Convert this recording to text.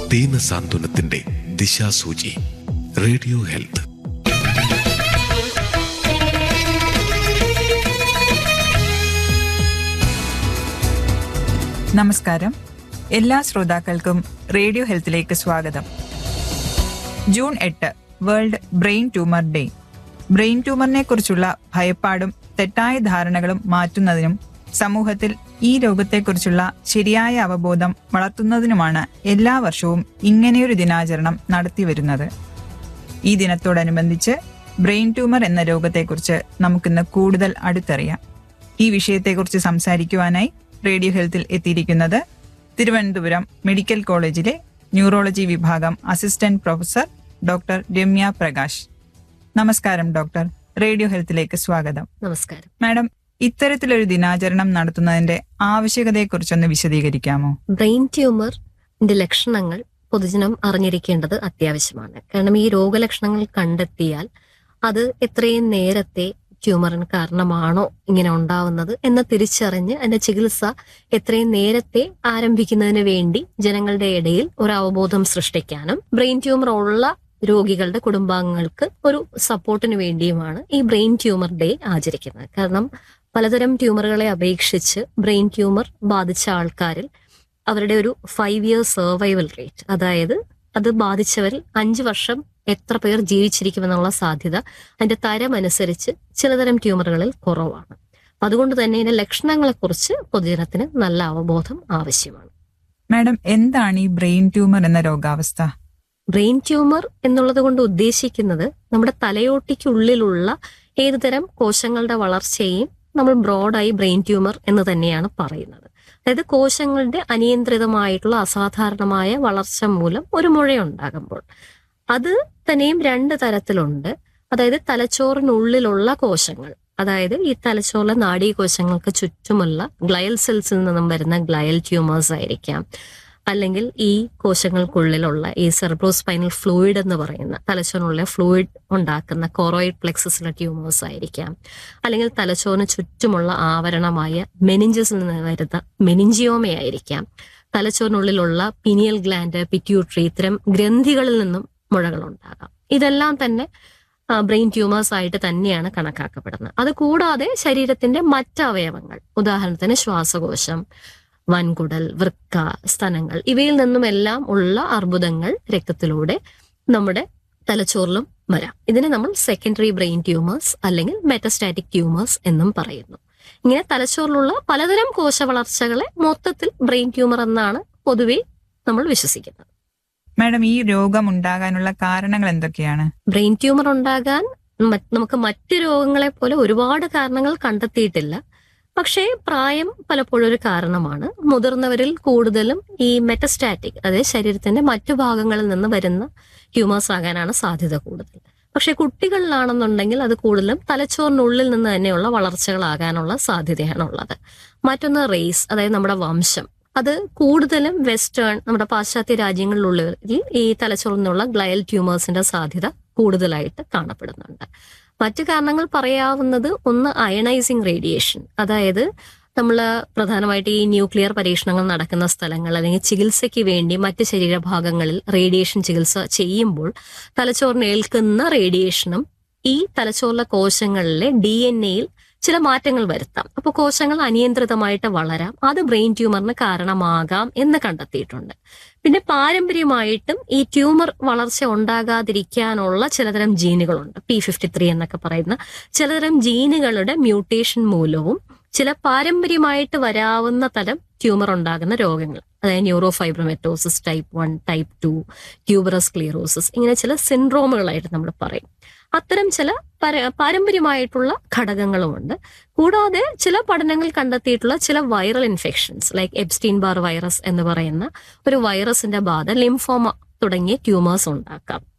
ദീന സാന്ത്വനത്തിന്റെ ദിശാസൂചി radio health നമസ്കാരം എല്ലാ ശ്രോതാക്കൾക്കും റേഡിയോ ഹെൽത്തിലേക്ക് സ്വാഗതം ജൂൺ എട്ട് world brain tumour day brain ട്യൂമറിനെ കുറിച്ചുള്ള ഭയപ്പാടും തെറ്റായ ധാരണകളും മാറ്റുന്നതിനും സമൂഹത്തിൽ ഈ രോഗത്തെക്കുറിച്ചുള്ള ശരിയായ അവബോധം വളർത്തുന്നതിനുമാണ് എല്ലാ വർഷവും ഇങ്ങനെയൊരു ദിനാചരണം നടത്തിവരുന്നത് ഈ ദിനത്തോടനുബന്ധിച്ച് ബ്രെയിൻ ട്യൂമർ എന്ന രോഗത്തെക്കുറിച്ച് നമുക്കിന്ന് കൂടുതൽ അടുത്തറിയാം ഈ വിഷയത്തെക്കുറിച്ച് സംസാരിക്കുവാനായി റേഡിയോ ഹെൽത്തിൽ എത്തിയിരിക്കുന്നത് തിരുവനന്തപുരം മെഡിക്കൽ കോളേജിലെ ന്യൂറോളജി വിഭാഗം assistant professor doctor Ramya Prakash നമസ്കാരം ഡോക്ടർ റേഡിയോ ഹെൽത്തിലേക്ക് സ്വാഗതം നമസ്കാരം മാഡം ഇത്തരത്തിലൊരു ദിനാചരണം നടത്തുന്നതിന്റെ ആവശ്യകതയെക്കുറിച്ചൊന്ന് വിശദീകരിക്കാമോ ബ്രെയിൻ ട്യൂമറിന്റെ ലക്ഷണങ്ങൾ പൊതുജനം അറിഞ്ഞിരിക്കേണ്ടത് അത്യാവശ്യമാണ് കാരണം ഈ രോഗലക്ഷണങ്ങൾ കണ്ടെത്തിയാൽ അത് എത്രയും നേരത്തെ ട്യൂമറിന് കാരണമാണോ ഇങ്ങനെ ഉണ്ടാവുന്നത് എന്ന് തിരിച്ചറിഞ്ഞ് അതിന്റെ ചികിത്സ എത്രയും നേരത്തെ ആരംഭിക്കുന്നതിന് വേണ്ടി ജനങ്ങളുടെ ഇടയിൽ ഒരു അവബോധം സൃഷ്ടിക്കാനും ബ്രെയിൻ ട്യൂമർ ഉള്ള രോഗികളുടെ കുടുംബാംഗങ്ങൾക്ക് ഒരു സപ്പോർട്ടിന് വേണ്ടിയുമാണ് ഈ ബ്രെയിൻ ട്യൂമർ ഡേ ആചരിക്കുന്നത് കാരണം പലതരം ട്യൂമറുകളെ അപേക്ഷിച്ച് ബ്രെയിൻ ട്യൂമർ ബാധിച്ച ആൾക്കാരിൽ അവരുടെ ഒരു ഫൈവ് ഇയർ സർവൈവൽ റേറ്റ് അതായത് അത് ബാധിച്ചവരിൽ അഞ്ച് വർഷം എത്ര പേർ ജീവിച്ചിരിക്കുമെന്നുള്ള സാധ്യത അതിന്റെ തരം അനുസരിച്ച് ചിലതരം ട്യൂമറുകളിൽ കുറവാണ് അപ്പൊ അതുകൊണ്ട് തന്നെ ഇതിന്റെ ലക്ഷണങ്ങളെക്കുറിച്ച് പൊതുജനത്തിന് നല്ല അവബോധം ആവശ്യമാണ് മാഡം എന്താണ് ഈ ബ്രെയിൻ ട്യൂമർ എന്ന രോഗാവസ്ഥ ബ്രെയിൻ ട്യൂമർ എന്നുള്ളത് കൊണ്ട് ഉദ്ദേശിക്കുന്നത് നമ്മുടെ തലയോട്ടിക്കുള്ളിലുള്ള ഏതുതരം കോശങ്ങളുടെ വളർച്ചയെയും നമ്മൾ ബ്രോഡായി ബ്രെയിൻ ട്യൂമർ എന്ന് തന്നെയാണ് പറയുന്നത് അതായത് കോശങ്ങളുടെ അനിയന്ത്രിതമായിട്ടുള്ള അസാധാരണമായ വളർച്ച മൂലം ഒരു മുഴയുണ്ടാകുമ്പോൾ അത് തന്നെയും രണ്ട് തരത്തിലുണ്ട് അതായത് തലച്ചോറിനുള്ളിലുള്ള കോശങ്ങൾ അതായത് ഈ തലച്ചോറിലെ നാഡീകോശങ്ങൾക്ക് ചുറ്റുമുള്ള ഗ്ലയൽ സെൽസിൽ നിന്നും വരുന്ന ഗ്ലയൽ ട്യൂമേഴ്സ് ആയിരിക്കാം അല്ലെങ്കിൽ ഈ കോശങ്ങൾക്കുള്ളിലുള്ള ഈ സെർബ്രോസ്പൈനൽ ഫ്ലൂയിഡ് എന്ന് പറയുന്ന തലച്ചോറിനുള്ള ഫ്ലൂയിഡ് ഉണ്ടാക്കുന്ന കൊറോയിഡ് പ്ലെക്സസിലെ ട്യൂമേഴ്സ് ആയിരിക്കാം അല്ലെങ്കിൽ തലച്ചോറിന് ചുറ്റുമുള്ള ആവരണമായ മെനിഞ്ചസിൽ നിന്ന് വരുന്ന മെനിഞ്ചിയോമയായിരിക്കാം തലച്ചോറിനുള്ളിലുള്ള പിനിയൽ ഗ്ലാൻഡ് പിറ്റ്യൂട്ടറി ഇത്തരം ഗ്രന്ഥികളിൽ നിന്നും മുഴകൾ ഉണ്ടാകാം ഇതെല്ലാം തന്നെ ബ്രെയിൻ ട്യൂമേഴ്സ് ആയിട്ട് തന്നെയാണ് കണക്കാക്കപ്പെടുന്നത് അത് കൂടാതെ ശരീരത്തിന്റെ മറ്റ് അവയവങ്ങൾ ഉദാഹരണത്തിന് ശ്വാസകോശം വൻകുടൽ വൃക്ക സ്തനങ്ങൾ ഇവയിൽ നിന്നുമെല്ലാം ഉള്ള അർബുദങ്ങൾ രക്തത്തിലൂടെ നമ്മുടെ തലച്ചോറിലും വരാം ഇതിനെ നമ്മൾ സെക്കൻഡറി ബ്രെയിൻ ട്യൂമേഴ്സ് അല്ലെങ്കിൽ മെറ്റസ്റ്റാറ്റിക് ട്യൂമേഴ്സ് എന്നും പറയുന്നു ഇങ്ങനെ തലച്ചോറിലുള്ള പലതരം കോശ വളർച്ചകളെ മൊത്തത്തിൽ ബ്രെയിൻ ട്യൂമർ എന്നാണ് പൊതുവെ നമ്മൾ വിശ്വസിക്കുന്നത് മാഡം ഈ രോഗം ഉണ്ടാകാനുള്ള കാരണങ്ങൾ എന്തൊക്കെയാണ് ബ്രെയിൻ ട്യൂമർ ഉണ്ടാകാൻ മറ്റ് നമുക്ക് മറ്റു രോഗങ്ങളെ പോലെ ഒരുപാട് കാരണങ്ങൾ കണ്ടെത്തിയിട്ടില്ല പക്ഷേ പ്രായം പലപ്പോഴും ഒരു കാരണമാണ് മുതിർന്നവരിൽ കൂടുതലും ഈ മെറ്റസ്റ്റാറ്റിക് അതായത് ശരീരത്തിന്റെ മറ്റു ഭാഗങ്ങളിൽ നിന്ന് വരുന്ന ട്യൂമേഴ്സ് ആകാനാണ് സാധ്യത കൂടുതൽ പക്ഷെ കുട്ടികളിലാണെന്നുണ്ടെങ്കിൽ അത് കൂടുതലും തലച്ചോറിനുള്ളിൽ നിന്ന് തന്നെയുള്ള വളർച്ചകളാകാനുള്ള സാധ്യതയാണ് ഉള്ളത് മറ്റൊന്ന് റേസ് അതായത് നമ്മുടെ വംശം അത് കൂടുതലും വെസ്റ്റേൺ നമ്മുടെ പാശ്ചാത്യ രാജ്യങ്ങളിലുള്ളവരിൽ ഈ തലച്ചോറിൽ നിന്നുള്ള ഗ്ലയൽ ട്യൂമേഴ്സിന്റെ സാധ്യത കൂടുതലായിട്ട് കാണപ്പെടുന്നുണ്ട് മറ്റു കാരണങ്ങൾ പറയാവുന്നത് ഒന്ന് അയണൈസിങ് റേഡിയേഷൻ അതായത് നമ്മൾ പ്രധാനമായിട്ട് ഈ ന്യൂക്ലിയർ പരീക്ഷണങ്ങൾ നടക്കുന്ന സ്ഥലങ്ങൾ അല്ലെങ്കിൽ ചികിത്സയ്ക്ക് വേണ്ടി മറ്റ് ശരീരഭാഗങ്ങളിൽ റേഡിയേഷൻ ചികിത്സ ചെയ്യുമ്പോൾ തലച്ചോറിന് ഏൽക്കുന്ന റേഡിയേഷനും ഈ തലച്ചോറിലെ കോശങ്ങളിലെ ഡി എൻ എയിൽ ചില മാറ്റങ്ങൾ വരുത്താം അപ്പോൾ കോശങ്ങൾ അനിയന്ത്രിതമായിട്ട് വളരാം അത് ബ്രെയിൻ ട്യൂമറിന് കാരണമാകാം എന്ന് കണ്ടെത്തിയിട്ടുണ്ട് പിന്നെ പാരമ്പര്യമായിട്ടും ഈ ട്യൂമർ വളർച്ച ഉണ്ടാകാതിരിക്കാനുള്ള ചിലതരം ജീനുകളുണ്ട് പി ഫിഫ്റ്റി ത്രീ എന്നൊക്കെ പറയുന്ന ചിലതരം ജീനുകളുടെ മ്യൂട്ടേഷൻ മൂലവും ചില പാരമ്പര്യമായിട്ട് വരാവുന്ന തരം ട്യൂമർ ഉണ്ടാകുന്ന രോഗങ്ങൾ അതായത് neuro fibromatosis type one type two tuberous sclerosis ഇങ്ങനെ ചില സിൻഡ്രോമുകളായിട്ട് നമ്മൾ പറയും അത്തരം ചില പര- പാരമ്പര്യമായിട്ടുള്ള ഘടകങ്ങളുമുണ്ട് കൂടാതെ ചില പഠനങ്ങൾ കണ്ടെത്തിയിട്ടുള്ള ചില viral infections like Epstein Barr virus എന്ന് പറയുന്ന ഒരു വൈറസിന്റെ ബാധ ലിംഫോമ തുടങ്ങിയ ട്യൂമേഴ്സ് ഉണ്ടാക്കാം